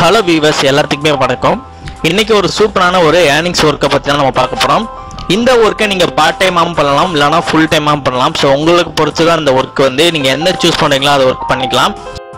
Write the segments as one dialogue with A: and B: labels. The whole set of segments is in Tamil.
A: ஹலோ வீவர்ஸ் எல்லாத்துக்குமே வணக்கம் இன்னைக்கு ஒரு சூப்பரான ஒரு ஏர்னிங்ஸ் ஒர்க்கை பற்றி தான் நம்ம பார்க்க போகிறோம் இந்த ஒர்க்கை நீங்கள் பார்ட் டைமாகவும் பண்ணலாம் இல்லைனா ஃபுல் டைமாகவும் பண்ணலாம் ஸோ உங்களுக்கு பொறுத்து தான் இந்த ஒர்க் வந்து நீங்கள் எந்த சூஸ் பண்ணுறீங்களோ அதை ஒர்க் பண்ணிக்கலாம்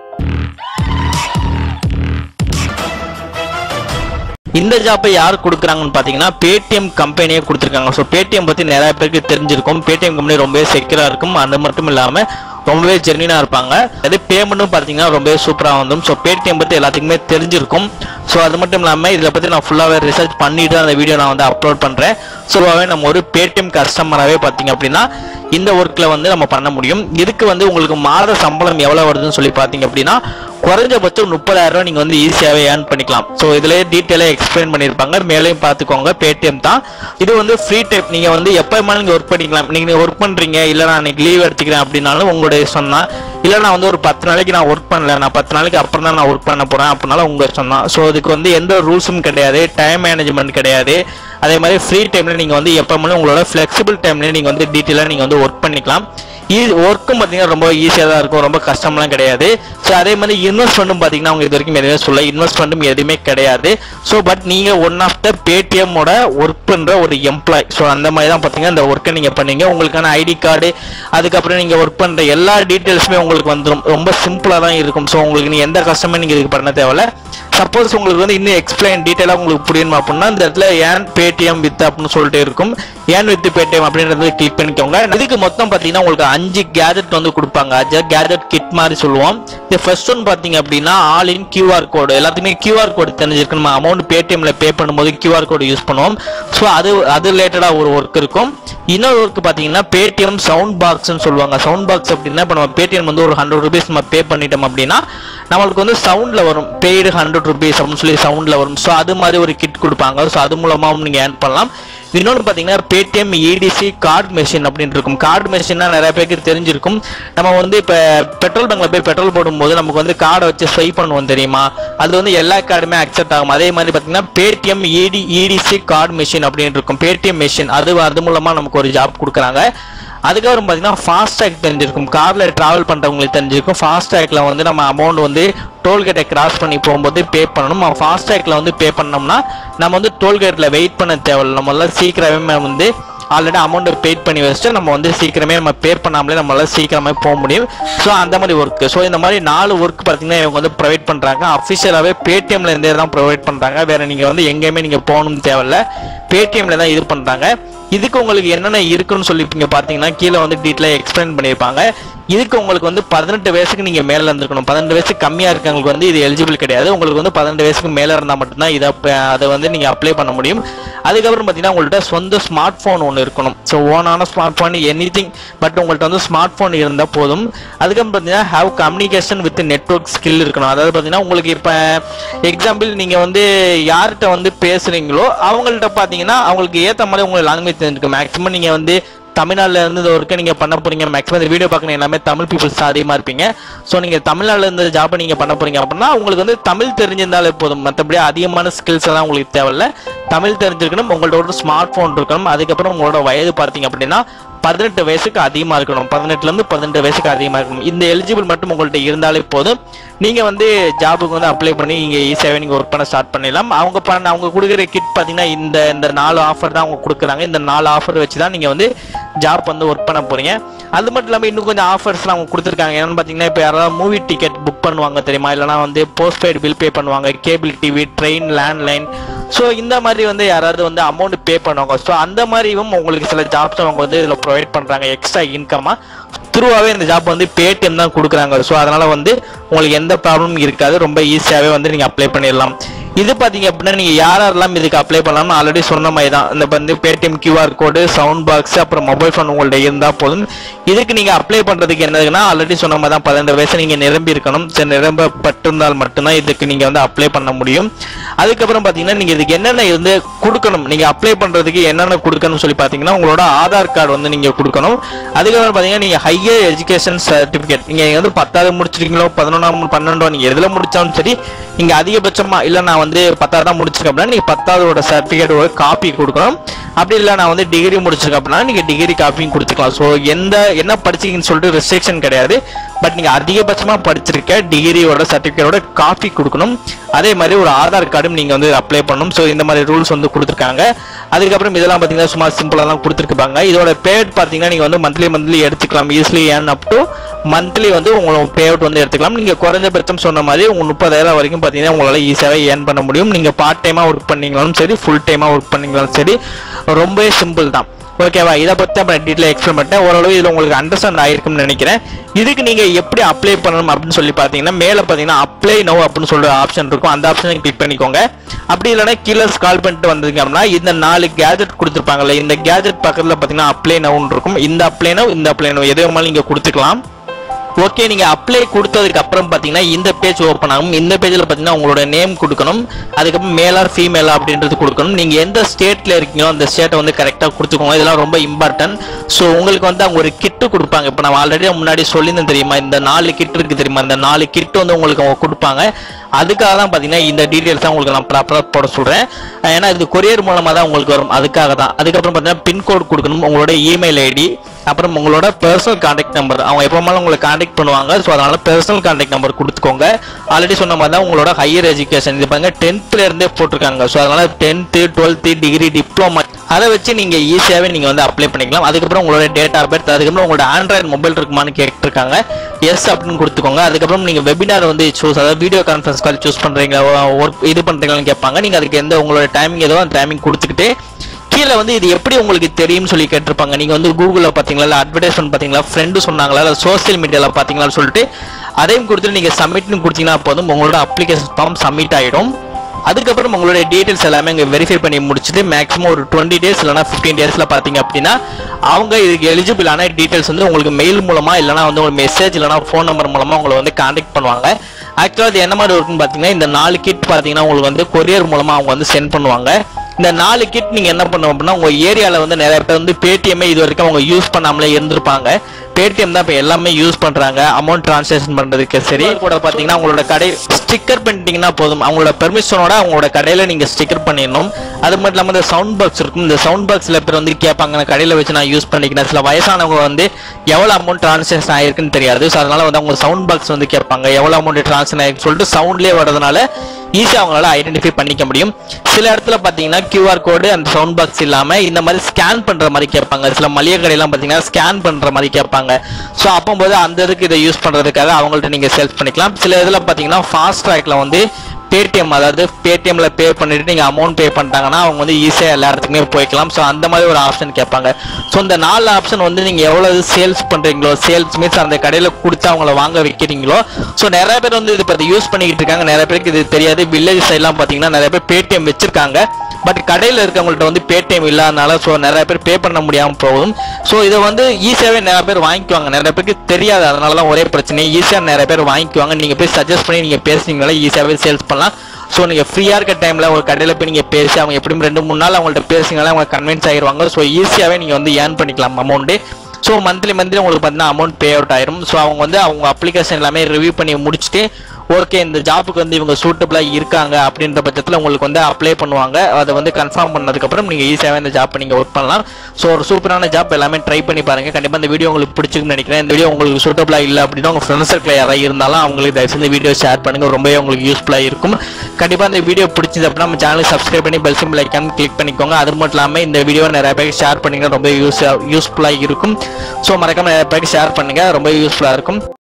A: இந்த ஜாப்பை யார் கொடுக்குறாங்கன்னு பார்த்தீங்கன்னா பேடிஎம் கம்பெனியே கொடுத்துருக்காங்க ஸோ பேடிஎம் பற்றி நிறைய பேருக்கு தெரிஞ்சிருக்கும் பேடிஎம் கம்பெனி ரொம்பவே செக்யூராக இருக்கும் அது மட்டும் இல்லாமல் ரொம்பவே ஜென்வினாக இருப்பாங்க அதே பேமெண்ட்டும் பார்த்தீங்கன்னா ரொம்பவே சூப்பராக வந்தும் ஸோ பேடிஎம் பற்றி எல்லாத்துக்குமே தெரிஞ்சிருக்கும் ஸோ அது மட்டும் இல்லாமல் இதில் பற்றி நான் ஃபுல்லாகவே ரிசர்ச் பண்ணிட்டு அந்த வீடியோ நான் வந்து அப்லோட் பண்ணுறேன் ஸோவாகவே நம்ம ஒரு பேடிஎம் கஸ்டமராகவே பார்த்தீங்க அப்படின்னா இந்த ஒர்க்கில் வந்து நம்ம பண்ண முடியும் இதுக்கு வந்து உங்களுக்கு மாத சம்பளம் எவ்வளோ வருதுன்னு சொல்லி பார்த்தீங்க அப்படின்னா குறைஞ்சபட்சம் முப்பதாயிரம் ரூபாய் நீங்கள் வந்து ஈஸியாகவே ஏர்ன் பண்ணிக்கலாம் ஸோ இதிலே டீட்டெயிலாக எக்ஸ்பிளைன் பண்ணியிருப்பாங்க மேலேயும் பார்த்துக்கோங்க பேடிஎம் தான் இது வந்து ஃப்ரீ டைப் நீங்கள் வந்து எப்போ வேணாலும் நீங்கள் ஒர்க் பண்ணிக்கலாம் நீங்கள் ஒர்க் பண்ணுறீங்க இல்லை நான் இன்னைக்கு லீவ் எடுத்துக்கிறேன் அப்படின்னாலும் உங்களுடைய சொன்னால் இல்லை நான் வந்து ஒரு பத்து நாளைக்கு நான் ஒர்க் பண்ணல நான் பத்து நாளைக்கு அப்புறம் தான் நான் ஒர்க் பண்ண போகிறேன் அப்படின்னாலும் உங்க சொன்னால் ஸோ இதுக்கு வந்து எந்த ரூல்ஸும் கிடையாது டைம் மேனேஜ்மெண்ட் கிடையாது அதே மாதிரி ஃப்ரீ டைமில் நீங்கள் வந்து எப்போ வேணாலும் உங்களோட ஃப்ளெக்சிபிள் டைம்லேயே நீங்கள் வந்து டீட்டெயிலாக நீங்கள் வந்து ஒர்க் பண்ணிக்கலாம் இது ஒர்க்கும் பார்த்தீங்கன்னா ரொம்ப ஈஸியாக தான் இருக்கும் ரொம்ப கஷ்டம்லாம் கிடையாது ஸோ அதே மாதிரி இன்வெஸ்ட்மெண்ட்டும் பார்த்தீங்கன்னா அவங்க இது வரைக்கும் எதுவுமே சொல்ல இன்வெஸ்ட்மெண்ட்டும் எதுவுமே கிடையாது ஸோ பட் நீங்கள் ஒன் ஆஃப் த பேடிஎம்மோட ஒர்க் பண்ணுற ஒரு எம்ப்ளாய் ஸோ அந்த மாதிரி தான் பார்த்தீங்கன்னா இந்த ஒர்க்கை நீங்கள் பண்ணீங்க உங்களுக்கான ஐடி கார்டு அதுக்கப்புறம் நீங்கள் ஒர்க் பண்ணுற எல்லா டீட்டெயில்ஸுமே உங்களுக்கு வந்துடும் ரொம்ப சிம்பிளாக தான் இருக்கும் ஸோ உங்களுக்கு நீங்கள் எந்த கஷ்டமே நீங்கள் இதுக்கு பண்ண தேவையில்ல சப்போஸ் உங்களுக்கு வந்து இன்னும் எக்ஸ்பிளைன் டீட்டெயிலாக உங்களுக்கு புரியணும் அப்படின்னா இந்த இடத்துல ஏன் பேடிஎம் வித் அப்படின்னு சொல்லிட்டு இருக்கும் ஏன் வித் பேடிஎம் அப்படின்றத கிளிக் பண்ணிக்கோங்க இதுக்கு மொத்தம் பார்த்தீங்கன்னா உங்களுக்கு அஞ்சு கேஜெட் வந்து கொடுப்பாங்க அது கேஜெட் கிட் மாதிரி சொல்லுவோம் இது ஃபர்ஸ்ட் ஒன் பார்த்தீங்க அப்படின்னா ஆல் இன் கியூஆர் கோடு எல்லாத்துக்குமே கியூஆர் கோடு தெரிஞ்சிருக்கு நம்ம அமௌண்ட் பேடிஎம்ல பே பண்ணும்போது கியூஆர் கோடு யூஸ் பண்ணுவோம் ஸோ அது அது ரிலேட்டடாக ஒரு ஒர்க் இருக்கும் இன்னொரு ஒர்க் பார்த்தீங்கன்னா பேடிஎம் சவுண்ட் பாக்ஸ்னு சொல்லுவாங்க சவுண்ட் பாக்ஸ் அப்படின்னா இப்போ நம்ம பேடிஎம் வந்து ஒரு ஹண்ட்ரட் ருபீஸ் நம்ம பே பண்ணிட்டோம் அப்படின்னா நம்மளுக்கு வந்து சவுண்டில் வரும் பெய்டு ஹண்ட்ரட் ருபீஸ் அப்படின்னு சொல்லி சவுண்டில் வரும் ஸோ அது மாதிரி ஒரு கிட் கொடுப்பாங்க ஸோ அது மூலமாகவும் நீங்கள் ஏர்ன் பண்ணலாம் இன்னொன்று பார்த்தீங்கன்னா பேடிஎம் இடிசி கார்டு மெஷின் அப்படின்னு இருக்கும் கார்டு மெஷின்னா நிறைய பேருக்கு தெரிஞ்சிருக்கும் நம்ம வந்து இப்போ பெட்ரோல் பங்க்ல போய் பெட்ரோல் போடும்போது நமக்கு வந்து கார்டை வச்சு ஸ்வைப் பண்ணுவோம் தெரியுமா அது வந்து எல்லா கார்டுமே அக்செப்ட் ஆகும் அதே மாதிரி பார்த்தீங்கன்னா பேடிஎம் இடி இடிசி கார்டு மெஷின் அப்படின்னு இருக்கும் பேடிஎம் மெஷின் அது அது மூலமாக நமக்கு ஒரு ஜாப் கொடுக்குறாங்க அதுக்கப்புறம் பார்த்தீங்கன்னா ஃபாஸ்டேக் தெரிஞ்சிருக்கும் காரில் ட்ராவல் பண்ணுறவங்களுக்கு தெரிஞ்சிருக்கும் ஃபாஸ்டேக்கில் வந்து நம்ம அமௌண்ட் வந்து டோல்கேட்டை கிராஸ் பண்ணி போகும்போது பே பண்ணணும் நம்ம ஃபாஸ்டேக்கில் வந்து பே பண்ணோம்னா நம்ம வந்து டோல்கேட்டில் வெயிட் பண்ண தேவையில்லை நம்மளால சீக்கிரமே வந்து ஆல்ரெடி அமௌண்ட்டை பெய்ட் பண்ணி வச்சுட்டு நம்ம வந்து சீக்கிரமே நம்ம பே பண்ணாமலே நம்மளால சீக்கிரமே போக முடியும் ஸோ அந்த மாதிரி ஒர்க்கு ஸோ இந்த மாதிரி நாலு ஒர்க் பார்த்தீங்கன்னா இவங்க வந்து ப்ரொவைட் பண்ணுறாங்க அஃபிஷியலாகவே பேடிஎம்ல இருந்தே தான் ப்ரொவைட் பண்ணுறாங்க வேறு நீங்கள் வந்து எங்கேயுமே நீங்கள் போகணும்னு தேவையில்ல பேடிஎம்ல தான் இது பண்ணுறாங்க இதுக்கு உங்களுக்கு என்னென்ன இருக்குன்னு சொல்லி இங்கே பார்த்தீங்கன்னா கீழே வந்து டீட்டெயிலாக எக்ஸ்பிளைன் பண்ணியிருப்பாங்க இதுக்கு உங்களுக்கு வந்து பதினெட்டு வயசுக்கு நீங்கள் மேலே இருந்திருக்கணும் பதினெட்டு வயசுக்கு கம்மியாக இருக்கவங்களுக்கு வந்து இது எலிஜிபிள் கிடையாது உங்களுக்கு வந்து பதினெட்டு வயசுக்கு மேலே இருந்தால் மட்டும்தான் இதை அப்ப- அதை வந்து நீங்கள் அப்ளை பண்ண முடியும் அதுக்கப்புறம் பார்த்தீங்கன்னா உங்கள்கிட்ட சொந்த ஸ்மார்ட் ஃபோன் ஒன்று இருக்கணும் ஸோ ஓனான smartphone anything but உங்கள்கிட்ட வந்து ஸ்மார்ட் ஃபோன் இருந்தால் போதும் அதுக்கப்புறம் பார்த்தீங்கன்னா have communication with network skill இருக்கணும் அதாவது பார்த்தீங்கன்னா உங்களுக்கு இப்போ எக்ஸாம்பிள் நீங்கள் வந்து யார்கிட்ட வந்து பேசுகிறீங்களோ அவங்கள்ட்ட பார்த்தீங்கன்னா அவங்களுக்கு ஏற்ற மாதிரி உங்களுக்கு லாங்குவேஜ் தெரிஞ்சிருக்கு மேக்ஸிமம் நீங்கள் வந்து தமிழ்நாட்டில் இருந்து இந்த ஒர்க்கை நீங்கள் பண்ண போறீங்க மேக்ஸிமம் இந்த வீடியோ பார்க்கணும் எல்லாமே தமிழ் பீப்புள்ஸ் தான் அதிகமாக இருப்பீங்க ஸோ நீங்கள் தமிழ்நாட்டில் இருந்து ஜாப்பை நீங்கள் பண்ண போறீங்க அப்படின்னா உங்களுக்கு வந்து தமிழ் தெரிஞ்சிருந்தாலே போதும் மற்றபடி அதிகமான ஸ்கில்ஸ் எல்லாம் உங்களுக்கு தேவையில்ல தமிழ் தெரிஞ்சிருக்கணும் உங்கள்ட்ட ஒரு ஸ்மார்ட் ஃபோன் இருக்கணும் அதுக்கப்புறம் உங்களோட வயது பார்த்தீங்க அப்படின்னா பதினெட்டு வயசுக்கு அதிகமாக இருக்கணும் பதினெட்டுலேருந்து பதினெட்டு வயசுக்கு அதிகமாக இருக்கணும் இந்த எலிஜிபிள் மட்டும் உங்கள்ட்ட இருந்தாலே போதும் நீங்கள் வந்து ஜாபுக்கு வந்து அப்ளை பண்ணி இங்கே ஈஸியாகவே நீங்கள் ஒர்க் பண்ண ஸ்டார்ட் பண்ணிடலாம் அவங்க பண்ண அவங்க கொடுக்குற கிட் பார்த்தீங்கன்னா இந்த இந்த நாலு ஆஃபர் தான் அவங்க கொடுக்குறாங்க இந்த நாலு ஆஃபர் வச்சு தான் நீங்கள் வந்து ஜாப் வந்து ஒர்க் பண்ண போகிறீங்க அது மட்டும் இல்லாமல் இன்னும் கொஞ்சம் ஆஃபர்ஸ்லாம் அவங்க கொடுத்துருக்காங்க என்னன்னு பார்த்தீங்கன்னா இப்போ யாராவது மூவி டிக்கெட் புக் பண்ணுவாங்க தெரியுமா இல்லைனா வந்து போஸ்ட்பெய்டு பில் பே பண்ணுவாங்க cable TV train landline so இந்த மாதிரி வந்து யாராவது வந்து அமௌண்ட் பே பண்ணுவாங்க ஸோ அந்த மாதிரியும் உங்களுக்கு சில ஜாப்ஸ் அவங்க வந்து இதில் ப்ரொவைட் பண்ணுறாங்க எக்ஸ்ட்ரா இன்கமாக த்ரூவாகவே இந்த ஜாப் வந்து பேடிஎம் தான் கொடுக்குறாங்க ஸோ அதனால் வந்து உங்களுக்கு எந்த ப்ராப்ளமும் இருக்காது ரொம்ப ஈஸியாகவே வந்து நீங்கள் அப்ளை பண்ணிடலாம் இது பார்த்தீங்க அப்படின்னா நீங்கள் யார் யாரெல்லாம் இதுக்கு அப்ளை பண்ணலாம்னு ஆல்ரெடி சொன்ன மாதிரி தான் இந்த வந்து Paytm QR code sound box அப்புறம் மொபைல் ஃபோன் உங்கள்ட்ட இருந்தால் போதும் இதுக்கு நீங்கள் அப்ளை பண்ணுறதுக்கு என்னதுன்னா ஆல்ரெடி சொன்ன மாதிரி தான் பதினெண்டு வயசு நீங்கள் நிரம்பி இருக்கணும் சரி நிரம்பப்பட்டிருந்தால் மட்டும்தான் இதுக்கு நீங்கள் வந்து அப்ளை பண்ண முடியும் அதுக்கப்புறம் பார்த்தீங்கன்னா நீங்கள் இதுக்கு என்னென்ன இருந்து கொடுக்கணும் நீங்கள் அப்ளை பண்ணுறதுக்கு என்னென்ன கொடுக்கணும்னு சொல்லி பார்த்தீங்கன்னா உங்களோட ஆதார் கார்டு வந்து நீங்கள் கொடுக்கணும் அதுக்கப்புறம் பார்த்தீங்கன்னா நீங்கள் ஹையர் எஜுகேஷன் சர்டிஃபிகேட் நீங்கள் வந்து பத்தாவது முடிச்சிருக்கீங்களோ பதினொன்றாம் பன்னெண்டோ நீங்கள் எதில் முடிச்சாலும் சரி இங்கே அதிகபட்சமாக இல்லை நான் வந்து பத்தாவது தான் முடிச்சிருக்கேன் அப்படின்னா நீங்கள் பத்தாவதோட சர்டிஃபிகேட்டோட காப்பி கொடுக்கணும் அப்படி இல்லை நான் வந்து டிகிரி முடிச்சிருக்கேன் அப்படின்னா நீங்கள் டிகிரி காப்பியும் கொடுத்துக்கலாம் ஸோ எந்த என்ன படிச்சீங்கன்னு சொல்லிட்டு ரெஸ்ட்ரிக்ஷன் கிடையாது பட் நீங்கள் அதிகபட்சமாக படிச்சிருக்க டிகிரியோட சர்டிஃபிகேட்டோட காப்பி கொடுக்கணும் அதே மாதிரி ஒரு ஆதார் கார்டும் நீங்கள் வந்து அப்ளை பண்ணணும் ஸோ இந்த மாதிரி ரூல்ஸ் வந்து கொடுத்துருக்காங்க அதுக்கப்புறம் இதெல்லாம் பார்த்தீங்கன்னா சும்மா சிம்பிளாக தான் கொடுத்துருக்காங்க இதோட பேட் பார்த்தீங்கன்னா நீங்கள் வந்து மந்த்லி மந்த்லி எடுத்துக்கலாம் ஈஸிலி ஏன் அப் டு மந்த்லி வந்து உங்களோட பே அவுட் வந்து எடுத்துக்கலாம் நீங்கள் குறைஞ்சபட்சம் சொன்ன மாதிரி உங்க முப்பதாயிரம் வரைக்கும் பார்த்தீங்கன்னா உங்களால் ஈஸியாகவே ஏர்ன் பண்ண முடியும் நீங்கள் பார்ட் டைமாக ஒர்க் பண்ணீங்களாலும் சரி ஃபுல் டைமாக ஒர்க் பண்ணீங்களாலும் சரி ரொம்பவே சிம்பிள் தான் ஓகேவா இதை பற்றி அப்புறம் டீட்டெயில் எக்ஸ்பிளைன் பண்ணிட்டேன் ஓரளவு இதில் உங்களுக்கு அண்டர்ஸ்டாண்ட் ஆயிருக்கும்னு நினைக்கிறேன் இதுக்கு நீங்கள் எப்படி அப்ளை பண்ணணும் அப்படின்னு சொல்லி பார்த்தீங்கன்னா மேலே பார்த்தீங்கன்னா அப்ளை நோ அப்படின்னு சொல்ற ஆப்ஷன் இருக்கும் அந்த ஆப்ஷனை கிளிக் பண்ணிக்கோங்க அப்படி இல்லைன்னா கீழே ஸ்கால் பண்ணிட்டு வந்தீங்க அப்படின்னா இந்த நாலு கேஜெட் கொடுத்துருப்பாங்கல்ல இந்த கேஜெட் பக்கத்தில் பார்த்தீங்கன்னா அப்ளை நவுன்னு இருக்கும் இந்த அப்ளை நோ இந்த அப்ளை நோ எது வேணாலும் நீங்கள் கொடுத்துக்கலாம் ஓகே நீங்க அப்ளை கொடுத்ததுக்கு அப்புறம் பாத்தீங்கன்னா இந்த பேஜ் ஓப்பன் ஆகும் இந்த பேஜ்ல பாத்தீங்கன்னா உங்களோட நேம் கொடுக்கணும் அதுக்கப்புறம் மேலார் ஃபீமேலா அப்படின்றது கொடுக்கணும் நீங்க எந்த ஸ்டேட்ல இருக்கீங்களோ அந்த ஸ்டேட்டை வந்து கரெக்டா கொடுத்துக்கோங்க இதெல்லாம் ரொம்ப இம்பார்ட்டன்ட் ஸோ உங்களுக்கு வந்து அவங்க ஒரு கிட்டு கொடுப்பாங்க இப்போ நான் ஆல்ரெடி முன்னாடி சொல்லியிருந்தேன் தெரியுமா இந்த நாலு கிட் இருக்கு தெரியுமா இந்த நாலு கிட் வந்து உங்களுக்கு அவங்க கொடுப்பாங்க அதுக்காக தான் பார்த்தீங்கன்னா இந்த டீட்டெயில்ஸ் தான் உங்களுக்கு நான் ப்ராப்பராக போட சொல்கிறேன் ஏன்னா இது கொரியர் மூலமாக தான் உங்களுக்கு வரும் அதுக்காக தான் அதுக்கப்புறம் பார்த்தீங்கன்னா பின்கோட் கொடுக்கணும் உங்களோட இமெயில் ஐடி அப்புறம் உங்களோட பர்சனல் கான்டாக்ட் நம்பர் அவங்க எப்போமாலும் உங்களை கான்டாக்ட் பண்ணுவாங்க ஸோ அதனால பர்சனல் கான்டாக்ட் நம்பர் கொடுத்துக்கோங்க ஆல்ரெடி சொன்ன மாதிரி தான் உங்களோட ஹையர் எஜுகேஷன் இது பாருங்க டென்த்ல இருந்தே போட்டிருக்காங்க ஸோ அதனால டென்த்து டுவெல்த்து டிகிரி டிப்ளமா அதை வச்சு நீங்க ஈஸியாகவே நீங்க வந்து அப்ளை பண்ணிக்கலாம் அதுக்கப்புறம் உங்களோட டேட் ஆஃப் பர்த் அதுக்கப்புறம் உங்களோட ஆண்ட்ராய்டு மொபைல் இருக்குமான்னு கேட்டிருக்காங்க எஸ் அப்படின்னு கொடுத்துக்கோங்க அதுக்கப்புறம் நீங்க வெபினார் வந்து சூஸ் அதாவது வீடியோ கான்ஃபரன்ஸ் கால் சூஸ் பண்றீங்களா ஒர்க் இது பண்றீங்களான்னு கேட்பாங்க நீங்க அதுக்கு எந்த உங்களோட டைமிங் ஏதோ அந்த டைமிங் கொடுத்துக்கிட்டு கீழே வந்து இது எப்படி உங்களுக்கு தெரியும்னு சொல்லி கேட்டிருப்பாங்க நீங்க வந்து கூகுளில் பார்த்தீங்களா இல்லை அட்வர்டைஸ்மெண்ட் பார்த்தீங்களா ஃப்ரெண்டு சொன்னாங்களா இல்லை சோஷியல் மீடியாவில் பார்த்தீங்களான்னு சொல்லிட்டு அதையும் கொடுத்துட்டு நீங்க சப்மிட்னு கொடுத்தீங்கன்னா போதும் உங்களோட அப்ளிகேஷன் ஃபார்ம் சப்மிட் ஆயிடும் அதுக்கப்புறம் உங்களுடைய டீடைல்ஸ் எல்லாமே இங்கே வெரிஃபை பண்ணி முடிச்சுட்டு மேக்ஸிமம் ஒரு டுவெண்ட்டி டேஸ் இல்லைனா ஃபிஃப்டீன் டேஸில் பார்த்தீங்க அப்படின்னா அவங்க இதுக்கு எலிஜிபிளான டீடைல்ஸ் வந்து உங்களுக்கு மெயில் மூலமாக இல்லைனா வந்து ஒரு மெசேஜ் இல்லைனா ஃபோன் நம்பர் மூலமாக உங்களை வந்து காண்டாக்ட் பண்ணுவாங்க ஆக்சுவலாக அது என்ன மாதிரி இருக்குன்னு பார்த்தீங்கன்னா இந்த நாலு கிட் பார்த்தீங்கன்னா உங்களுக்கு வந்து கொரியர் மூலமாக அவங்க வந்து சென்ட் பண்ணுவாங்க இந்த நாலு கிட் நீங்க என்ன பண்ணுவோம் அப்படின்னா உங்க ஏரியால வந்து நிறைய பேர் வந்து பேடிஎம்ஐ இது வரைக்கும் அவங்க யூஸ் பண்ணாமலே இருந்திருப்பாங்க பேடிஎம் தான் இப்போ எல்லாமே யூஸ் பண்றாங்க அமௌண்ட் டிரான்சாக்ஷன் பண்றதுக்கு சரி கூட பாத்தீங்கன்னா உங்களோட கடை ஸ்டிக்கர் பண்ணிட்டீங்கன்னா போதும் அவங்களோட பெர்மிஷனோட அவங்களோட கடையில நீங்க ஸ்டிக்கர் பண்ணிடணும் அது மட்டும் இல்லாம இந்த சவுண்ட் பாக்ஸ் இருக்கும் இந்த சவுண்ட் பாக்ஸ் சில பேர் வந்து கேட்பாங்க நான் கடையில வச்சு நான் யூஸ் பண்ணிக்கிறேன் சில வயசானவங்க வந்து எவ்வளவு அமௌண்ட் டிரான்சாக்ஷன் ஆயிருக்குன்னு தெரியாது ஸோ அதனால வந்து அவங்க சவுண்ட் பாக்ஸ் வந்து கேட்பாங்க எவ்வளவு அமௌண்ட் டிரான்சாக்ஷன் ஆயிருக்குன்னு சொல்லிட்டு சவுண்ட்லேயே வரதுனால ஈஸியாக அவங்களால ஐடென்டிஃபை பண்ணிக்க முடியும் சில இடத்துல பார்த்தீங்கன்னா QR கோடு அந்த சவுண்ட் பாக்ஸ் இல்லாமல் இந்த மாதிரி ஸ்கேன் பண்ணுற மாதிரி கேட்பாங்க சில மளிகை கடையெல்லாம் பார்த்தீங்கன்னா ஸ்கேன் பண்ணுற மாதிரி கேட்பாங்க ஸோ அப்போது அந்த இதுக்கு இதை யூஸ் பண்ணுறதுக்காக அவங்கள்ட்ட நீங்கள் செல்ஃப் பண்ணிக்கலாம் சில இதில் பார்த்தீங்கன்னா ஃபாஸ்ட் ட்ராக்ல வந்து பேடிஎம் அதாவது பேடிஎம்ல பே பண்ணிட்டு நீங்க அமௌண்ட் பே பண்ணிட்டாங்கன்னா அவங்க வந்து ஈஸியா எல்லா இடத்துக்குமே போய்க்கலாம் ஸோ அந்த மாதிரி ஒரு ஆப்ஷன் கேட்பாங்க ஸோ இந்த நாலு ஆப்ஷன் வந்து நீங்க எவ்வளவு சேல்ஸ் பண்றீங்களோ சேல்ஸ் மீன்ஸ் அந்த கடையில கொடுத்து அவங்கள வாங்க வைக்கிறீங்களோ ஸோ நிறைய பேர் வந்து இது பத்தி யூஸ் பண்ணிக்கிட்டு இருக்காங்க நிறைய பேருக்கு இது தெரியாது வில்லேஜ் சைட்லாம் பாத்தீங்கன்னா நிறைய பேர் பேடிஎம் வச்சிருக்காங்க பட் கடையில் இருக்கவங்கள்ட்ட வந்து பேடிஎம் இல்லாதனால ஸோ நிறைய பேர் பே பண்ண முடியாமல் போகும் ஸோ இதை வந்து ஈஸியாகவே நிறைய பேர் வாங்கிக்குவாங்க நிறைய பேருக்கு தெரியாது அதனால தான் ஒரே பிரச்சனை ஈஸியாக நிறைய பேர் வாங்கிக்குவாங்க நீங்கள் போய் சஜஸ்ட் பண்ணி நீங்கள் பேசுனீங்கனால ஈஸியாகவே சேல்ஸ் பண்ணலாம் ஸோ நீங்கள் ஃப்ரீயாக இருக்க டைமில் ஒரு கடையில் போய் நீங்கள் பேசி அவங்க எப்படியும் ரெண்டு மூணு நாள் அவங்கள்ட்ட பேசுனாலே அவங்க கன்வின்ஸ் ஆகிடுவாங்க ஸோ ஈஸியாகவே நீங்கள் வந்து ஏர்ன் பண்ணிக்கலாம் அமௌண்ட்டு ஸோ மந்த்லி மந்த்லி உங்களுக்கு பார்த்தீங்கன்னா அமௌண்ட் பே அவுட் ஆயிரும் ஸோ அவங்க வந்து அவங்க அப்ளிகேஷன் எல்லாமே ரிவ்யூ பண்ணி முடிச்சுட்டு ஓகே இந்த ஜாப்புக்கு வந்து இவங்க சூட்டபிளாக இருக்காங்க அப்படின்ற பட்சத்தில் உங்களுக்கு வந்து அப்ளை பண்ணுவாங்க அதை வந்து கன்ஃபார்ம் பண்ணதுக்கப்புறம் நீங்கள் ஈஸியாகவே இந்த ஜாப் நீங்கள் ஒர்க் பண்ணலாம் ஸோ ஒரு சூப்பரான ஜாப் எல்லாமே ட்ரை பண்ணி பாருங்க கண்டிப்பாக இந்த வீடியோ உங்களுக்கு பிடிச்சிருக்குன்னு நினைக்கிறேன் இந்த வீடியோ உங்களுக்கு சூட்டபிளாக இல்லை அப்படின்னா உங்கள் ஃப்ரெண்ட்ஸ் சர்க்கிள் யாராவது இருந்தாலும் அவங்களுக்கு தயவு செஞ்சு வீடியோ ஷேர் பண்ணுங்க ரொம்பவே உங்களுக்கு யூஸ்ஃபுல்லாக இருக்கும் கண்டிப்பாக இந்த வீடியோ பிடிச்சது அப்படின்னா நம்ம சேனலுக்கு சப்ஸ்கிரைப் பண்ணி பெல் சிம்பிள் ஐக்கான் கிளிக் பண்ணிக்கோங்க அது மட்டும் இல்லாமல் இந்த வீடியோ நிறைய பேருக்கு ஷேர் பண்ணிங்கன்னா ரொம்ப யூஸ் யூஸ்ஃபுல்லாக இருக்கும் ஸோ மறக்காம நிறைய பேருக்கு ஷேர் பண்ணுங்க ரொம்ப யூஸ்ஃபுல்லாக இருக்கும்